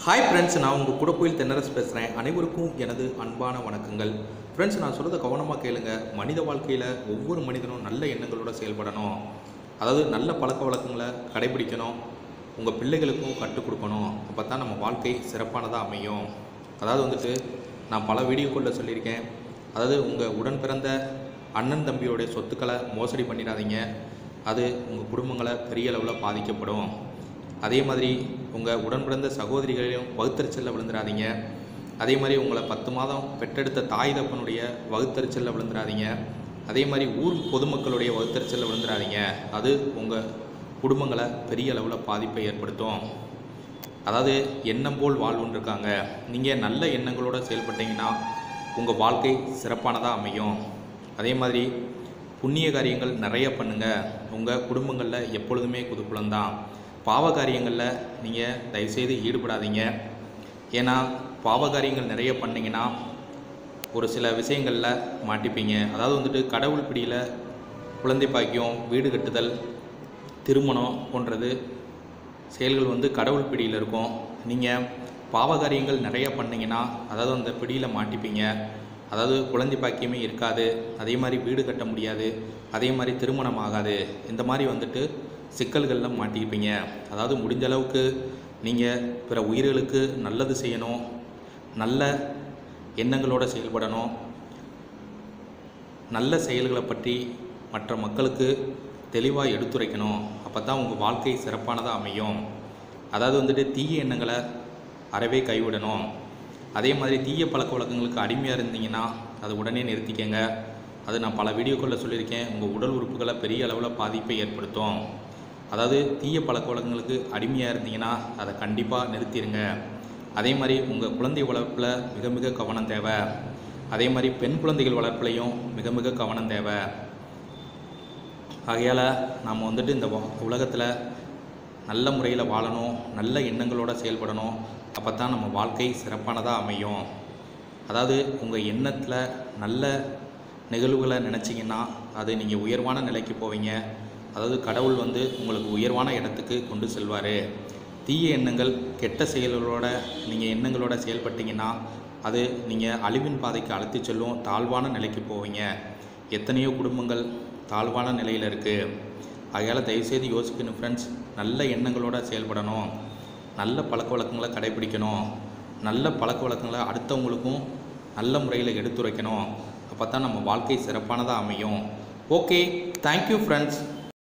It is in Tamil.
ஹாய் ஃப்ரெண்ட்ஸ் நான் உங்கள் கூட கோயில் தென்னரசு பேசுகிறேன் அனைவருக்கும் எனது அன்பான வணக்கங்கள் ஃப்ரெண்ட்ஸ் நான் சொல்கிறத கவனமாக கேளுங்க மனித வாழ்க்கையில் ஒவ்வொரு மனிதனும் நல்ல எண்ணங்களோட செயல்படணும் அதாவது நல்ல பழக்க வழக்கங்களை கடைபிடிக்கணும் உங்கள் பிள்ளைகளுக்கும் கற்றுக் கொடுக்கணும் அப்போ தான் நம்ம வாழ்க்கை சிறப்பானதாக அமையும் அதாவது வந்துட்டு நான் பல வீடியோக்களில் சொல்லியிருக்கேன் அதாவது உங்கள் உடன் பிறந்த அண்ணன் தம்பியோடைய சொத்துக்களை மோசடி பண்ணிடாதீங்க அது உங்கள் குடும்பங்களை பெரிய அளவில் பாதிக்கப்படும் அதே மாதிரி உங்கள் உடன் பிறந்த சகோதரிகளையும் வகுத்தறிச்சலில் விழுந்துடாதீங்க அதே மாதிரி உங்களை பத்து மாதம் பெற்றெடுத்த தாய் தப்பனுடைய வகுத்தறிச்சலில் விழுந்துடாதீங்க அதே மாதிரி ஊர் பொதுமக்களுடைய வகுத்தறிச்சலில் விழுந்துடாதீங்க அது உங்கள் குடும்பங்களை பெரிய அளவில் பாதிப்பை ஏற்படுத்தும் அதாவது எண்ணம் போல் வாழ்வுன்னு இருக்காங்க நீங்கள் நல்ல எண்ணங்களோட செயல்பட்டீங்கன்னா உங்கள் வாழ்க்கை சிறப்பானதாக அமையும் அதே மாதிரி புண்ணிய காரியங்கள் நிறைய பண்ணுங்கள் உங்கள் குடும்பங்களில் எப்பொழுதுமே குதுக்குளம்தான் பாவ காரியங்களில் நீங்கள் தயவுசெய்து ஈடுபடாதீங்க ஏன்னா பாவ காரியங்கள் நிறைய பண்ணிங்கன்னா ஒரு சில விஷயங்களில் மாட்டிப்பீங்க அதாவது வந்துட்டு கடவுள் பிடியில் குழந்தை பாக்கியம் வீடு கட்டுதல் திருமணம் போன்றது செயல்கள் வந்து கடவுள் பிடியில் இருக்கும் நீங்கள் பாவகாரியங்கள் நிறைய பண்ணீங்கன்னா அதாவது அந்த பிடியில் மாட்டிப்பீங்க அதாவது குழந்தை பாக்கியமே இருக்காது அதே மாதிரி வீடு கட்ட முடியாது அதே மாதிரி திருமணம் ஆகாது இந்த மாதிரி வந்துட்டு சிக்கல்களில் மாட்டிப்பீங்க அதாவது முடிஞ்ச அளவுக்கு நீங்கள் பிற உயிர்களுக்கு நல்லது செய்யணும் நல்ல எண்ணங்களோடு செயல்படணும் நல்ல செயல்களை பற்றி மற்ற மக்களுக்கு தெளிவாக எடுத்துரைக்கணும் அப்போ தான் உங்கள் வாழ்க்கை சிறப்பானதாக அமையும் அதாவது வந்துட்டு தீய எண்ணங்களை அறவே கைவிடணும் அதே மாதிரி தீய பழக்க வழக்கங்களுக்கு அடிமையாக இருந்தீங்கன்னா அதை உடனே நிறுத்திக்கங்க அது நான் பல வீடியோக்களில் சொல்லியிருக்கேன் உங்கள் உடல் உறுப்புகளை பெரிய அளவில் பாதிப்பை ஏற்படுத்தும் அதாவது தீய பழக்க வழக்கங்களுக்கு அடிமையாக இருந்தீங்கன்னா அதை கண்டிப்பாக நிறுத்திடுங்க அதே மாதிரி உங்கள் குழந்தை வளர்ப்பில் மிக மிக கவனம் தேவை அதே மாதிரி பெண் குழந்தைகள் வளர்ப்புலையும் மிக மிக கவனம் தேவை ஆகையால் நாம் வந்துட்டு இந்த உலகத்தில் நல்ல முறையில் வாழணும் நல்ல எண்ணங்களோடு செயல்படணும் அப்போ தான் நம்ம வாழ்க்கை சிறப்பானதாக அமையும் அதாவது உங்கள் எண்ணத்தில் நல்ல நிகழ்வுகளை நினச்சிங்கன்னா அது நீங்கள் உயர்வான நிலைக்கு போவீங்க அதாவது கடவுள் வந்து உங்களுக்கு உயர்வான இடத்துக்கு கொண்டு செல்வார் தீய எண்ணங்கள் கெட்ட செயல்களோட நீங்கள் எண்ணங்களோட செயல்பட்டீங்கன்னா அது நீங்கள் அழிவின் பாதைக்கு அழைத்து செல்லும் தாழ்வான நிலைக்கு போவீங்க எத்தனையோ குடும்பங்கள் தாழ்வான நிலையில் இருக்குது ஆகையால் தயவுசெய்து யோசிக்கணும் ஃப்ரெண்ட்ஸ் நல்ல எண்ணங்களோட செயல்படணும் நல்ல பழக்க வழக்கங்களை கடைபிடிக்கணும் நல்ல பழக்க வழக்கங்களை அடுத்தவங்களுக்கும் நல்ல முறையில் எடுத்துரைக்கணும் அப்போ தான் நம்ம வாழ்க்கை சிறப்பானதாக அமையும் ஓகே தேங்க்யூ ஃப்ரெண்ட்ஸ்